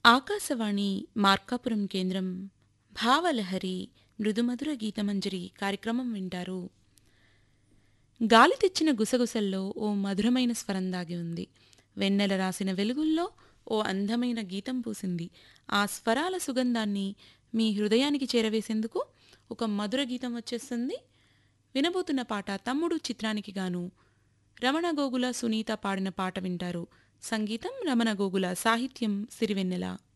ఆకాశవాణి మార్కాపురం కేంద్రం భావలహరి మృదుమధుర గీతమంజరి కార్యక్రమం వింటారు గాలి తెచ్చిన గుసగుసల్లో ఓ మధురమైన స్వరం దాగి ఉంది వెన్నెల రాసిన వెలుగుల్లో ఓ అందమైన గీతం పూసింది ఆ స్వరాల సుగంధాన్ని మీ హృదయానికి చేరవేసేందుకు ఒక మధుర గీతం వచ్చేస్తుంది వినబోతున్న పాట తమ్ముడు చిత్రానికి గాను రమణ గోగుల సునీత పాడిన పాట వింటారు సంగీతం రమణ గోగుల సాహిత్యం సిరివెన్నెల